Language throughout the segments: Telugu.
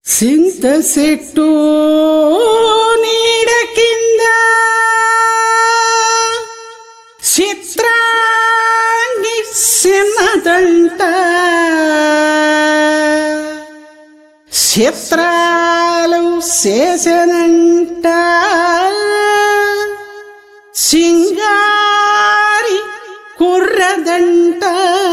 సింత సెట్టు నీడ కింద చిత్రాంగి సిన్నదంట చిత్రాలు చేసనంట సింగారి కుర్రదంట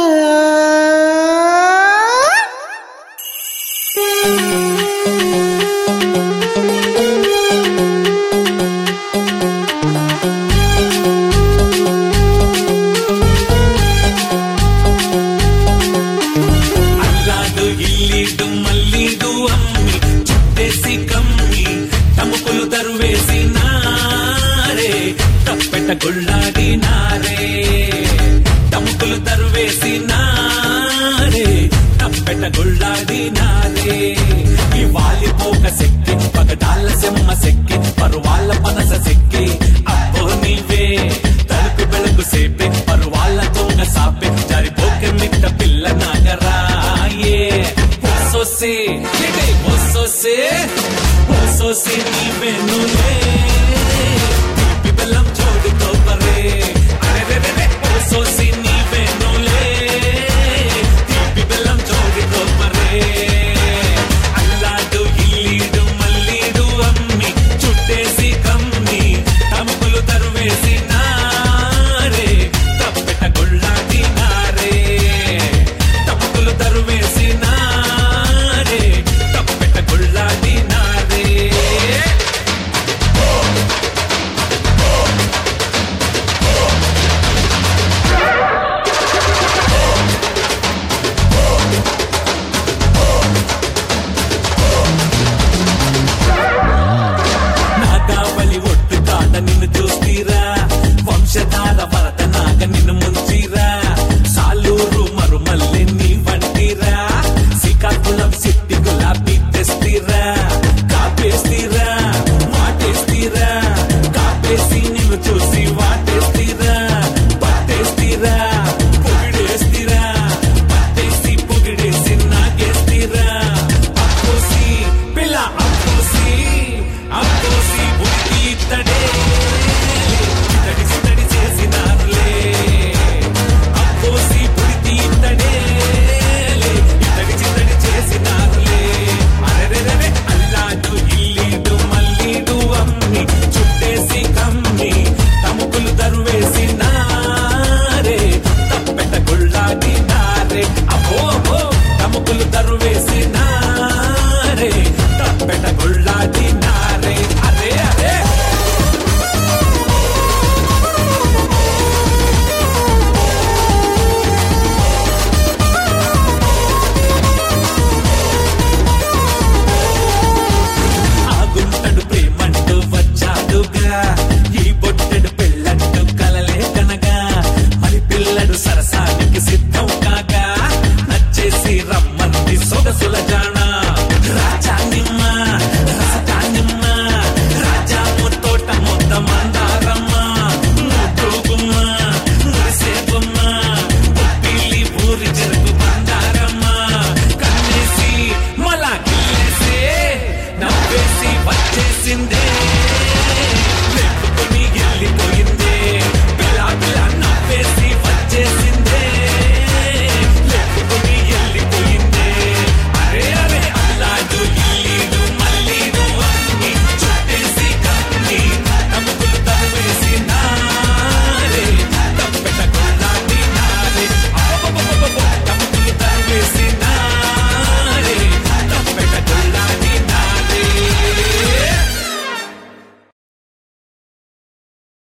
అల్లాడు ఇల్లీడు మల్లీడు అమ్మి చుట్టేసి కమ్మి తముకులు తరువేసి నారే తప్పెట గుళ్ళాడి నారే తముకులు తరువేసి నారే తప్పెట గుళ్ళాడి నారే ఈ వాలిపోక సెక్కి పగడాల సెమ్మ సెక్కి పరువాళ్ళ పనస సెక్కి అబ్బో నీవే తలుపు ಬೆಳಕು ಸೇಪೆ ಪರುವಾಳ ತೋಂಗ ಸಾಪೆ ಜಾರಿపోಕೆ ಮಿಟ್ಟ ಪಿಲ್ಲ ನಾಗರಾಯೇ ಹೊಸೊಸೆ ಎಡೆ ಹೊಸೊಸೆ ಹೊಸೊಸೆ ನೀವೆನುಲೇ తీపి బెల్లం జోడుతో పరే అరెరెరెరె ಹೊಸೊಸೆ ನೀವೆನುలే తీపి బెల్లం జోడుతో పరే అల్లాడు ఇల్లీడు మల్లీడు అమ్మి చుట్టేసి కమ్మి తముకులు తరువేసి నారే తప్పెట గుళ్ళాడి నారే తముకులు తరువేసి నారే తప్పెట గుళ్ళాడి నారే నాగావళి ఒట్టు కాడ నిన్ను చూస్తీరా వంశధార భరత నాగ నిన్ను ముంచిరా సాలూరు మరుమల్లె నీ వంటిరా శ్రీకాకుళం సిట్టి గులాబీ తెస్తీరా కాపేస్తీరా మాటేస్తీరా కాపేసి నిన్ను చూసి వాటేస్తీరా పట్టేస్తీరా పొగిడేస్తీరా పట్టేసి పొగిడేసి నాగేస్తీరా అప్పోసి పిల్ల అప్పోసి అప్పోసి బుద్ధి ఇత్తడే ఇతడి సితడి చేసినారులే అప్పోసి బుద్ధి ఇత్తడే ఇతడి చిత్తడి చేసినారులే అరెరెరెరె అల్లాడు ఇల్లీడు మల్లీడు అమ్మి చుట్టేసి కమ్మి తముకులు తరువేసి నారే తప్పెట గుళ్ళాడి నారే అబ్బో అబ్బో తముకులు తరువేసి నారే తప్పెట గుళ్ళాడి నారే అరే అరే ఆగుంటడు ప్రేమంటూ వచ్చాడుగా ఈ బొట్టెడు పెళ్ళంటూ కలలే కనగా మరి పిల్లడు సరసానికి సిద్ధం కాగా నచ్చేసి రమ్మంది సొగసులగా